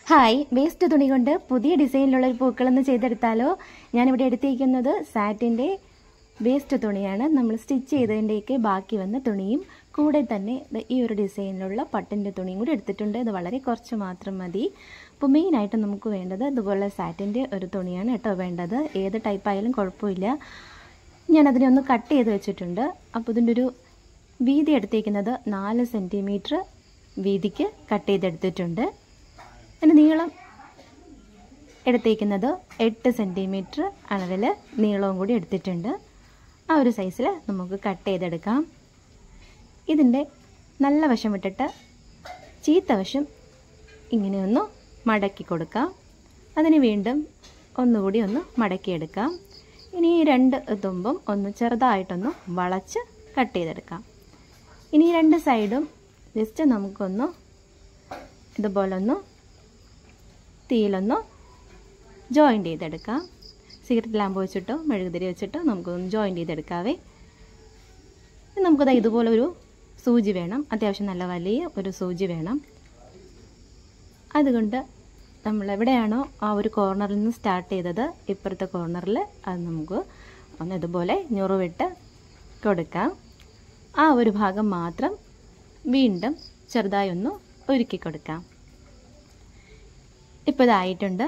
hi waste തുണി കൊണ്ട് പുതിയ ഡിസൈനിലുള്ള ഒരു പൂക്കളൊന്ന് ചെയ്തെടുത്താലോ ഞാനിവിടെ എടുത്തിരിക്കുന്നത് സാറ്റിൻ്റെ വേസ്റ്റ് തുണിയാണ് നമ്മൾ സ്റ്റിച്ച് ചെയ്തതിൻ്റെയൊക്കെ ബാക്കി വന്ന തുണിയും കൂടെ തന്നെ ദേ ഈ ഒരു ഡിസൈനിലുള്ള പട്ടിൻ്റെ തുണിയും കൂടി എടുത്തിട്ടുണ്ട് ഇത് വളരെ കുറച്ച് മാത്രം മതി അപ്പോൾ മെയിനായിട്ട് നമുക്ക് വേണ്ടത് ഇതുപോലെ സാറ്റിൻ്റെ ഒരു തുണിയാണ് കേട്ടോ വേണ്ടത് ഏത് ടൈപ്പ് ആയാലും കുഴപ്പമില്ല ഞാനതിനെ ഒന്ന് കട്ട് ചെയ്ത് വെച്ചിട്ടുണ്ട് അപ്പോൾ ഇതിൻ്റെ ഒരു വീതി എടുത്തേക്കുന്നത് നാല് സെൻറ്റിമീറ്റർ വീതിക്ക് കട്ട് ചെയ്തെടുത്തിട്ടുണ്ട് അതിൻ്റെ നീളം എടുത്തേക്കുന്നത് എട്ട് സെൻറ്റിമീറ്റർ അളവിൽ നീളവും കൂടി എടുത്തിട്ടുണ്ട് ആ ഒരു സൈസിൽ നമുക്ക് കട്ട് ചെയ്തെടുക്കാം ഇതിൻ്റെ നല്ല വശം വിട്ടിട്ട് ചീത്ത വശം ഇങ്ങനെ ഒന്ന് മടക്കി കൊടുക്കാം അതിന് വീണ്ടും ഒന്നുകൂടി ഒന്ന് മടക്കിയെടുക്കാം ഇനി ഈ രണ്ട് തുമ്പും ഒന്ന് ചെറുതായിട്ടൊന്ന് വളച്ച് കട്ട് ചെയ്തെടുക്കാം ഇനി ഈ രണ്ട് സൈഡും ജസ്റ്റ് നമുക്കൊന്ന് ഇതുപോലെ ഒന്ന് തീയിലൊന്ന് ജോയിൻ്റ് ചെയ്തെടുക്കാം സിഗരറ്റ് ലാമ്പ് വെച്ചിട്ടോ മെഴുകുതിരി വെച്ചിട്ടോ നമുക്കൊന്ന് ജോയിൻ്റ് ചെയ്തെടുക്കാവേ ഇനി നമുക്കത് ഇതുപോലെ ഒരു സൂചി വേണം അത്യാവശ്യം നല്ല വലിയ ഒരു സൂചി വേണം അതുകൊണ്ട് നമ്മൾ എവിടെയാണോ ആ ഒരു കോർണറിൽ നിന്ന് സ്റ്റാർട്ട് ചെയ്തത് ഇപ്പുറത്തെ കോർണറിൽ അത് നമുക്ക് ഒന്ന് ഇതുപോലെ ഞുറുവിട്ട് കൊടുക്കാം ആ ഒരു ഭാഗം മാത്രം വീണ്ടും ചെറുതായി ഒന്ന് ഒരുക്കി കൊടുക്കാം ഇപ്പോൾ ഇതായിട്ടുണ്ട്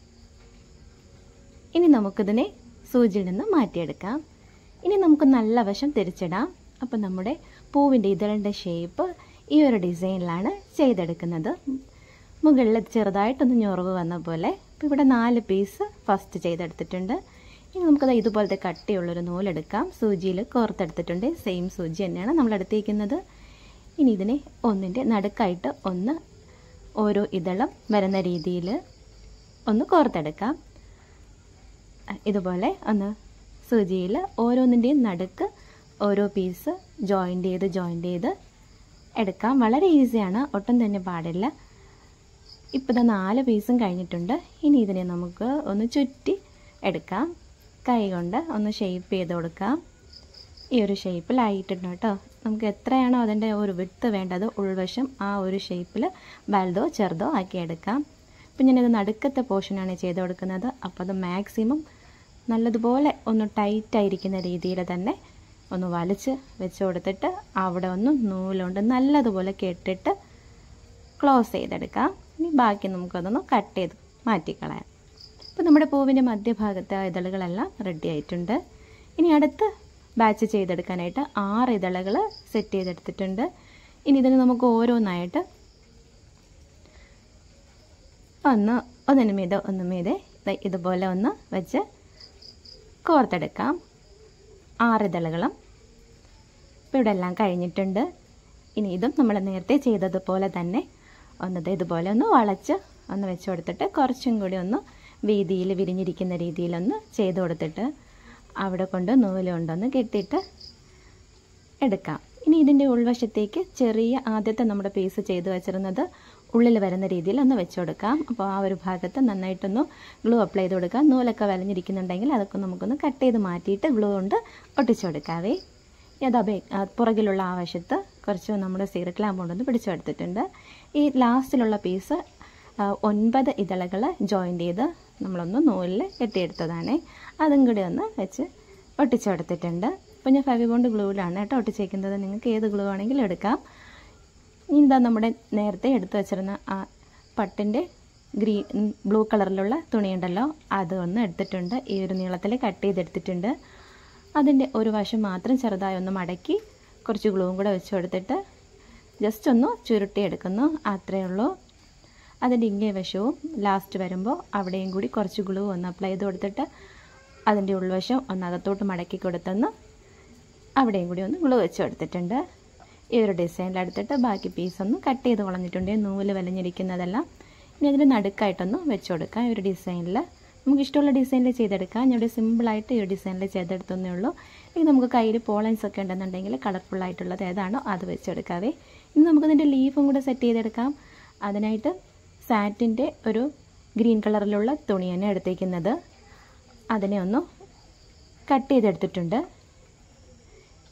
ഇനി നമുക്കിതിനെ സൂചിയിൽ നിന്ന് മാറ്റിയെടുക്കാം ഇനി നമുക്ക് നല്ല വശം തിരിച്ചിടാം അപ്പോൾ നമ്മുടെ പൂവിൻ്റെ ഇതളിൻ്റെ ഷേപ്പ് ഈ ഒരു ഡിസൈനിലാണ് ചെയ്തെടുക്കുന്നത് മുകളിൽ ചെറുതായിട്ടൊന്ന് ഞൊറവ് വന്ന പോലെ ഇപ്പോൾ ഇവിടെ നാല് പീസ് ഫസ്റ്റ് ചെയ്തെടുത്തിട്ടുണ്ട് ഇനി നമുക്കത് ഇതുപോലത്തെ കട്ടിയുള്ളൊരു നൂലെടുക്കാം സൂചിയിൽ കോർത്തെടുത്തിട്ടുണ്ട് സെയിം സൂചി തന്നെയാണ് നമ്മൾ എടുത്തിരിക്കുന്നത് ഇനി ഇതിനെ ഒന്നിൻ്റെ നടുക്കായിട്ട് ഒന്ന് ഓരോ ഇതളും വരുന്ന രീതിയിൽ ഒന്ന് കോർത്തെടുക്കാം ഇതുപോലെ ഒന്ന് സൂചിയിൽ ഓരോന്നിൻ്റെയും നടുക്ക് ഓരോ പീസ് ജോയിൻ്റ് ചെയ്ത് ജോയിൻ്റ് ചെയ്ത് എടുക്കാം വളരെ ഈസിയാണ് ഒട്ടും തന്നെ പാടില്ല ഇപ്പോൾ ഇത് നാല് പീസും കഴിഞ്ഞിട്ടുണ്ട് ഇനി ഇതിനെ നമുക്ക് ഒന്ന് ചുറ്റി എടുക്കാം കൈ കൊണ്ട് ഒന്ന് ഷേപ്പ് ചെയ്ത് കൊടുക്കാം ഈ ഒരു ഷേപ്പിലായിട്ടുണ്ട് കേട്ടോ നമുക്ക് എത്രയാണോ അതിൻ്റെ ഒരു വിട്ട് വേണ്ടത് ഉൾവശം ആ ഒരു ഷേപ്പിൽ വലുതോ ചെറുതോ ആക്കി എടുക്കാം ഇപ്പം ഞാനിത് നടുക്കത്തെ പോർഷനാണ് ചെയ്ത് കൊടുക്കുന്നത് അപ്പോൾ അത് മാക്സിമം നല്ലതുപോലെ ഒന്ന് ടൈറ്റായിരിക്കുന്ന രീതിയിൽ തന്നെ ഒന്ന് വലിച്ച് വെച്ച് കൊടുത്തിട്ട് അവിടെ ഒന്ന് നൂലുകൊണ്ട് നല്ലതുപോലെ കെട്ടിട്ട് ക്ലോസ് ചെയ്തെടുക്കാം ഇനി ബാക്കി നമുക്കതൊന്ന് കട്ട് ചെയ്ത് മാറ്റിക്കളയാം ഇപ്പോൾ നമ്മുടെ പൂവിൻ്റെ മധ്യഭാഗത്തെ ഇതളുകളെല്ലാം റെഡി ആയിട്ടുണ്ട് ഇനി അടുത്ത് ബാച്ച് ചെയ്തെടുക്കാനായിട്ട് ആറ് ഇതളുകൾ സെറ്റ് ചെയ്തെടുത്തിട്ടുണ്ട് ഇനി ഇതിന് നമുക്ക് ഓരോന്നായിട്ട് ഒന്ന് ഒന്നിന് മീതെ ഒന്ന് മീതെ ഇതുപോലെ ഒന്ന് വെച്ച് കോർത്തെടുക്കാം ആറ് ഇതളുകളും ഇപ്പോൾ ഇവിടെ എല്ലാം കഴിഞ്ഞിട്ടുണ്ട് ഇനി ഇതും നമ്മൾ നേരത്തെ ചെയ്തതുപോലെ തന്നെ ഒന്നത് ഇതുപോലെ ഒന്ന് വളച്ച് ഒന്ന് വെച്ച് കൊടുത്തിട്ട് കുറച്ചും കൂടി ഒന്ന് വീതിയിൽ വിരിഞ്ഞിരിക്കുന്ന രീതിയിലൊന്ന് ചെയ്ത് കൊടുത്തിട്ട് അവിടെ കൊണ്ട് നൂല് കൊണ്ടൊന്ന് കെട്ടിയിട്ട് എടുക്കാം ഇനി ഇതിൻ്റെ ഉൾവശത്തേക്ക് ചെറിയ ആദ്യത്തെ നമ്മുടെ പീസ് ചെയ്ത് വെച്ചിരുന്നത് ഉള്ളിൽ വരുന്ന രീതിയിൽ ഒന്ന് വെച്ച് കൊടുക്കാം അപ്പോൾ ആ ഒരു ഭാഗത്ത് നന്നായിട്ടൊന്ന് ഗ്ലൂ അപ്ലൈ ചെയ്ത് കൊടുക്കാം നൂലൊക്കെ വലഞ്ഞിരിക്കുന്നുണ്ടെങ്കിൽ അതൊക്കെ നമുക്കൊന്ന് കട്ട് ചെയ്ത് മാറ്റിയിട്ട് ഗ്ലൂ കൊണ്ട് ഒട്ടിച്ചു കൊടുക്കാവേ അത് അപേ പുറകിലുള്ള ആ വശത്ത് കുറച്ച് നമ്മുടെ സീററ്റ് ലാമ്പ് കൊണ്ടൊന്ന് പിടിച്ചെടുത്തിട്ടുണ്ട് ഈ ലാസ്റ്റിലുള്ള പീസ് ഒൻപത് ഇതളകൾ ജോയിൻ്റ് ചെയ്ത് നമ്മളൊന്ന് നൂലിൽ കെട്ടിയെടുത്തതാണ് അതും കൂടി ഒന്ന് വെച്ച് ഒട്ടിച്ചെടുത്തിട്ടുണ്ട് അപ്പോൾ ഞാൻ ഫെവിബോണ്ട് ഗ്ലൂവിലാണ് കേട്ടോ ഒട്ടിച്ചേക്കുന്നത് നിങ്ങൾക്ക് ഏത് ഗ്ലൂ ആണെങ്കിലും എടുക്കാം ഇനി എന്താ നമ്മുടെ നേരത്തെ എടുത്തു വെച്ചിരുന്ന ആ പട്ടിൻ്റെ ഗ്രീൻ ബ്ലൂ കളറിലുള്ള തുണിയുണ്ടല്ലോ അത് ഒന്ന് എടുത്തിട്ടുണ്ട് ഈ ഒരു നീളത്തിൽ കട്ട് ചെയ്തെടുത്തിട്ടുണ്ട് അതിൻ്റെ ഒരു വശം മാത്രം ചെറുതായി ഒന്ന് മടക്കി കുറച്ച് ഗ്ലൂവും കൂടെ വെച്ച് കൊടുത്തിട്ട് ജസ്റ്റ് ഒന്ന് ചുരുട്ടിയെടുക്കുന്നു അത്രയേ ഉള്ളൂ അതിൻ്റെ ഇങ്ങേ വശവും ലാസ്റ്റ് വരുമ്പോൾ അവിടെയും കൂടി കുറച്ച് ഗ്ലൂ ഒന്ന് അപ്ലൈ ചെയ്ത് കൊടുത്തിട്ട് അതിൻ്റെ ഉൾവശം ഒന്ന് അകത്തോട്ട് മടക്കി കൊടുത്തൊന്ന് അവിടെയും കൂടി ഒന്ന് ഗ്ലൂ വെച്ച് കൊടുത്തിട്ടുണ്ട് ഈ ഒരു ഡിസൈനിലെടുത്തിട്ട് ബാക്കി പീസ് ഒന്ന് കട്ട് ചെയ്ത് കളഞ്ഞിട്ടുണ്ട് നൂല് വലിഞ്ഞിരിക്കുന്നതെല്ലാം ഇനി അതിന് നടുക്കായിട്ടൊന്ന് വെച്ച് കൊടുക്കാം ഈ ഒരു ഡിസൈനിൽ നമുക്ക് ഇഷ്ടമുള്ള ഡിസൈനിൽ ചെയ്തെടുക്കാം ഞാൻ ഇവിടെ സിമ്പിളായിട്ട് ഈ ഒരു ഡിസൈനിൽ ചെയ്തെടുത്തേ ഉള്ളൂ ഇനി നമുക്ക് കയ്യിൽ പോളൻസ് ഒക്കെ ഉണ്ടെന്നുണ്ടെങ്കിൽ കളർഫുൾ ആയിട്ടുള്ളത് ഏതാണോ അത് വെച്ചെടുക്കാവേ ഇനി നമുക്കതിൻ്റെ ലീഫും കൂടെ സെറ്റ് ചെയ്തെടുക്കാം അതിനായിട്ട് സാറ്റിൻ്റെ ഒരു ഗ്രീൻ കളറിലുള്ള തുണി തന്നെ എടുത്തേക്കുന്നത് അതിനെ ഒന്ന് കട്ട് ചെയ്തെടുത്തിട്ടുണ്ട്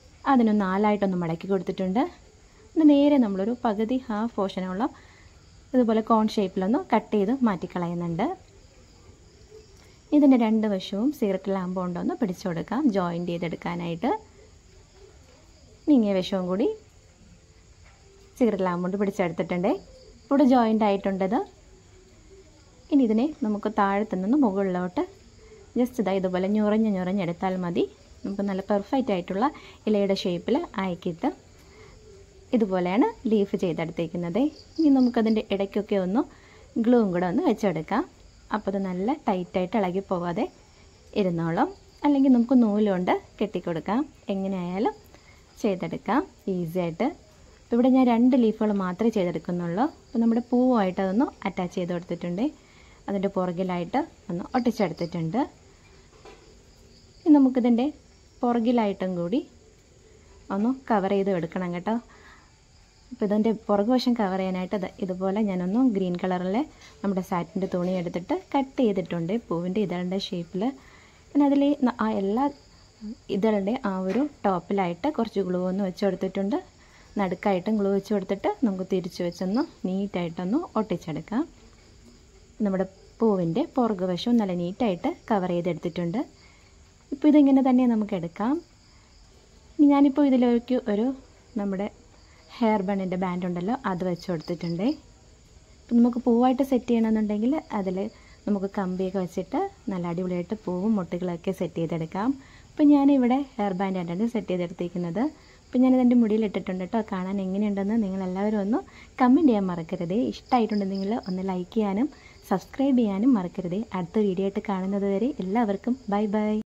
അതിനൊന്ന് നാലായിട്ടൊന്ന് മടക്കി കൊടുത്തിട്ടുണ്ട് പിന്നെ നേരെ നമ്മളൊരു പകുതി ഹാഫ് പോർഷനുള്ള ഇതുപോലെ കോൺ ഷേപ്പിലൊന്ന് കട്ട് ചെയ്ത് മാറ്റിക്കളയുന്നുണ്ട് ഇതിൻ്റെ രണ്ട് വശവും സിഗരറ്റ് ലാമ്പ് കൊണ്ടൊന്ന് പിടിച്ചു കൊടുക്കാം ജോയിൻ്റ് ചെയ്തെടുക്കാനായിട്ട് നീങ്ങിയ വശവും കൂടി സിഗരറ്റ് ലാമ്പ് കൊണ്ട് പിടിച്ചെടുത്തിട്ടുണ്ട് ഇവിടെ ജോയിൻ്റ് ആയിട്ടുണ്ടത് ഇനി ഇതിനെ നമുക്ക് താഴത്തു നിന്ന് മുകളിലോട്ട് ജസ്റ്റ് ഇതാ ഇതുപോലെ ഞുറഞ്ഞ് ഞുറഞ്ഞെടുത്താൽ മതി നമുക്ക് നല്ല പെർഫെക്റ്റ് ആയിട്ടുള്ള ഇലയുടെ ഷേപ്പിൽ ആയിക്കിട്ട് ഇതുപോലെയാണ് ലീഫ് ചെയ്തെടുത്തേക്കുന്നത് ഇനി നമുക്കതിൻ്റെ ഇടയ്ക്കൊക്കെ ഒന്ന് ഗ്ലൂവും കൂടെ ഒന്ന് വെച്ചെടുക്കാം അപ്പോൾ അത് നല്ല ടൈറ്റായിട്ട് ഇളകി പോവാതെ ഇരുന്നോളും അല്ലെങ്കിൽ നമുക്ക് നൂലുകൊണ്ട് കെട്ടിക്കൊടുക്കാം എങ്ങനെയായാലും ചെയ്തെടുക്കാം ഈസി ആയിട്ട് അപ്പോൾ ഇവിടെ ഞാൻ രണ്ട് ലീഫുകൾ മാത്രമേ ചെയ്തെടുക്കുന്നുള്ളൂ അപ്പോൾ നമ്മുടെ പൂവുമായിട്ട് അതൊന്ന് അറ്റാച്ച് ചെയ്ത് കൊടുത്തിട്ടുണ്ട് അതിൻ്റെ പുറകിലായിട്ട് ഒന്ന് ഒട്ടിച്ചെടുത്തിട്ടുണ്ട് ഇനി നമുക്കിതിൻ്റെ പുറകിലായിട്ടും കൂടി ഒന്ന് കവർ ചെയ്ത് എടുക്കണം കേട്ടോ അപ്പോൾ ഇതിൻ്റെ പുറകുവശം കവർ ചെയ്യാനായിട്ട് ഇത് ഇതുപോലെ ഞാനൊന്ന് ഗ്രീൻ കളറിലെ നമ്മുടെ സാറ്റിൻ്റെ തുണി എടുത്തിട്ട് കട്ട് ചെയ്തിട്ടുണ്ട് പൂവിൻ്റെ ഇതളിൻ്റെ ഷേപ്പിൽ പിന്നെ അതിൽ ആ എല്ലാ ഇതളുടെ ആ ഒരു ടോപ്പിലായിട്ട് കുറച്ച് ഗ്ലൂ ഒന്ന് വെച്ച് കൊടുത്തിട്ടുണ്ട് നടുക്കായിട്ടും ഗ്ലൂ വെച്ച് കൊടുത്തിട്ട് നമുക്ക് തിരിച്ച് വെച്ചൊന്ന് നീറ്റായിട്ടൊന്ന് ഒട്ടിച്ചെടുക്കാം നമ്മുടെ പൂവിൻ്റെ പുറകുവശവും നല്ല നീറ്റായിട്ട് കവർ ചെയ്തെടുത്തിട്ടുണ്ട് ഇപ്പോൾ ഇതിങ്ങനെ തന്നെ നമുക്ക് എടുക്കാം ഇനി ഞാനിപ്പോൾ ഇതിലേക്ക് ഒരു നമ്മുടെ ഹെയർ ബണ്ണിൻ്റെ ബാൻഡ് ഉണ്ടല്ലോ അത് വെച്ച് കൊടുത്തിട്ടുണ്ട് ഇപ്പം നമുക്ക് പൂവായിട്ട് സെറ്റ് ചെയ്യണമെന്നുണ്ടെങ്കിൽ അതിൽ നമുക്ക് കമ്പിയൊക്കെ വെച്ചിട്ട് നല്ല അടിപൊളിയായിട്ട് പൂവും മുട്ടുകളൊക്കെ സെറ്റ് ചെയ്തെടുക്കാം അപ്പം ഞാനിവിടെ ഹെയർ ബാൻഡ് ആയിട്ടാണ് സെറ്റ് ചെയ്തെടുത്തിരിക്കുന്നത് അപ്പം ഞാനിതെൻ്റെ മുടിയിൽ ഇട്ടിട്ടുണ്ട് കേട്ടോ കാണാൻ എങ്ങനെയുണ്ടെന്ന് നിങ്ങളെല്ലാവരും ഒന്ന് കമൻറ്റ് ചെയ്യാൻ മറക്കരുത് ഇഷ്ടമായിട്ടുണ്ടെങ്കിൽ ഒന്ന് ലൈക്ക് ചെയ്യാനും സബ്സ്ക്രൈബ് ചെയ്യാനും മറക്കരുത് അടുത്ത വീഡിയോ ആയിട്ട് കാണുന്നത് വരെ എല്ലാവർക്കും ബൈ ബൈ